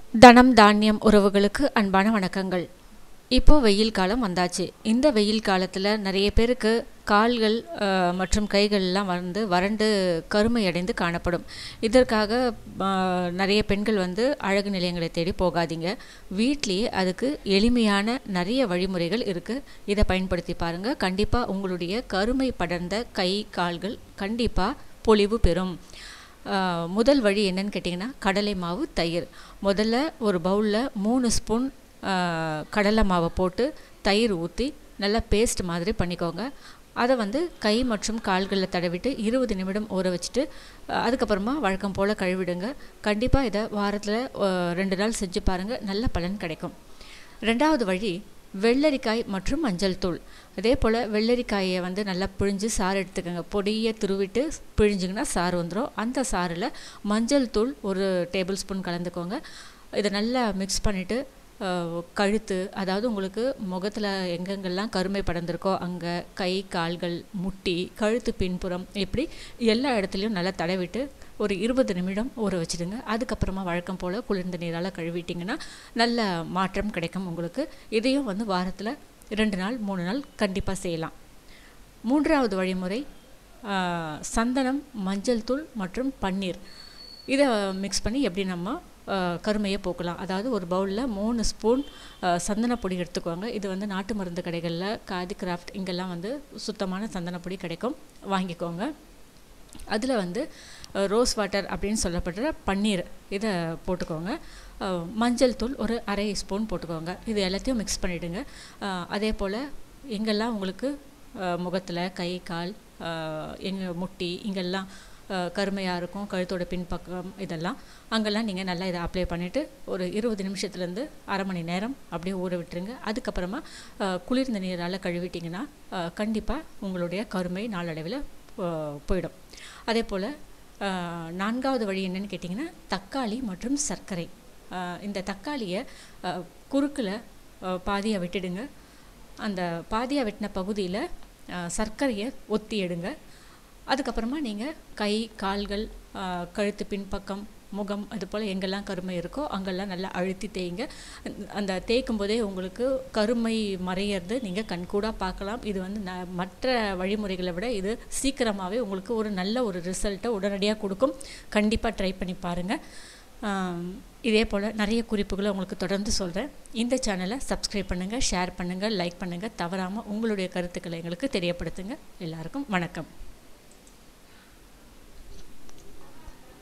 தனம் தானியம் உறவுகளுக்கு அன்பான வணக்கங்கள் இப்போ வெயில் காலம் வந்தாச்சு இந்த வெயில் காலத்தில் நிறைய பேருக்கு கால்கள் அஹ், மற்றும் கைகள்லாம் வந்து வறண்டு கருமை அடைந்து காணப்படும் இதற்காக அஹ், நிறைய பெண்கள் வந்து அழகு நிலையங்களை தேடி போகாதீங்க வீட்லேயே அதுக்கு எளிமையான நிறைய வழிமுறைகள் இருக்குது இதை பயன்படுத்தி பாருங்கள் கண்டிப்பாக உங்களுடைய கருமை படர்ந்த கை கால்கள் கண்டிப்பாக பொலிவு பெறும் ஆஹ் முதல் வழி என்னன்னு கேட்டிங்கன்னா கடலை மாவு தயிர் முதல்ல ஒரு பவுலில் மூணு ஸ்பூன் ஆஹ் கடலை மாவை போட்டு தயிர் ஊற்றி நல்லா பேஸ்ட் மாதிரி பண்ணிக்கோங்க அதை வந்து கை மற்றும் கால்களில் தடவிட்டு இருபது நிமிடம் ஊற வச்சுட்டு ஆஹ் அதுக்கப்புறமா வழக்கம் போல் கழுவிடுங்க கண்டிப்பாக இதை வாரத்தில் ரெண்டு நாள் செஞ்சு பாருங்கள் நல்ல பலன் கிடைக்கும் ரெண்டாவது வழி வெள்ளரிக்காய் மற்றும் மஞ்சள் தூள் அதே போல் வெள்ளரிக்காயை வந்து நல்லா பிழிஞ்சு சாறு எடுத்துக்கோங்க பொடியை துருவிட்டு பிழிஞ்சிங்கன்னா சாறு வந்துடும் அந்த சாறில் மஞ்சள் தூள் ஒரு டேபிள் ஸ்பூன் கலந்துக்கோங்க இதை நல்லா மிக்ஸ் பண்ணிவிட்டு கழுத்து அதாவது உங்களுக்கு முகத்தில் எங்கெங்கெல்லாம் கருமை படர்ந்திருக்கோ அங்கே கை கால்கள் முட்டி கழுத்து பின்புறம் இப்படி எல்லா இடத்துலையும் நல்லா தடவிட்டு ஒரு இருபது நிமிடம் ஊற வச்சுடுங்க அதுக்கப்புறமா வழக்கம் போல் குளிர்ந்த நீரால் கழுவிட்டிங்கன்னா நல்ல மாற்றம் கிடைக்கும் உங்களுக்கு இதையும் வந்து வாரத்தில் ரெண்டு நாள் மூணு நாள் கண்டிப்பாக செய்யலாம் மூன்றாவது வழிமுறை ஆ, சந்தனம் மஞ்சள் தூள் மற்றும் பன்னீர் இதை மிக்ஸ் பண்ணி எப்படி நம்ம ஆ, கருமையை போக்கலாம் அதாவது ஒரு பவுலில் மூணு ஸ்பூன் சந்தனப்பொடி எடுத்துக்கோங்க இது வந்து நாட்டு மருந்து கடைகளில் காதி கிராஃப்ட் இங்கெல்லாம் வந்து சுத்தமான சந்தனப்பொடி கிடைக்கும் வாங்கிக்கோங்க அதில் வந்து அஹ், ரோஸ் வாட்டர் அப்படின்னு சொல்லப்படுற பன்னீர் இதை போட்டுக்கோங்க அஹ், மஞ்சள் தூள் ஒரு அரை ஸ்பூன் போட்டுக்கோங்க இது எல்லாத்தையும் மிக்ஸ் பண்ணிவிடுங்க அதே போல் எங்கெல்லாம் உங்களுக்கு முகத்தில் கை கால் எங்கள் முட்டி இங்கெல்லாம் கருமையாக இருக்கும் கழுத்தோட பின்பக்கம் இதெல்லாம் அங்கெல்லாம் நீங்கள் நல்லா இதை அப்ளை பண்ணிவிட்டு ஒரு இருபது நிமிஷத்துலேருந்து அரை மணி நேரம் அப்படியே ஊற விட்டுருங்க அதுக்கப்புறமா அஹ், குளிர்ந்த நீரால் கழுவிட்டிங்கன்னா கண்டிப்பாக உங்களுடைய கருமை நாளடைவில் அஹ், போயிடும் அதே போல் நான்காவது வழி என்னன்னு கேட்டிங்கன்னா தக்காளி மற்றும் சர்க்கரை அஹ், இந்த தக்காளியை குறுக்கில் பாதியாக விட்டுடுங்க அந்த பாதியாக வெட்டின பகுதியில் சர்க்கரையை ஒத்தி எடுங்க அதுக்கப்புறமா நீங்கள் கை கால்கள் அஹ், கழுத்து பின்பக்கம் முகம் அது போல் எங்கெல்லாம் கருமை இருக்கோ அங்கெல்லாம் நல்லா அழுத்தி தேய்ங்க அந்த தேய்க்கும் போதே உங்களுக்கு கருமை மறையிறது நீங்கள் கண்கூடாக பார்க்கலாம் இது வந்து ந மற்ற வழிமுறைகளை விட இது சீக்கிரமாகவே உங்களுக்கு ஒரு நல்ல ஒரு ரிசல்ட்டை உடனடியாக கொடுக்கும் கண்டிப்பாக ட்ரை பண்ணி பாருங்கள் ஆம், இதே போல் நிறைய குறிப்புகளை உங்களுக்கு தொடர்ந்து சொல்கிறேன் இந்த சேனலை சப்ஸ்கிரைப் பண்ணுங்கள் ஷேர் பண்ணுங்கள் லைக் பண்ணுங்கள் தவறாமல் உங்களுடைய கருத்துக்களை எங்களுக்கு தெரியப்படுத்துங்க எல்லாருக்கும் வணக்கம்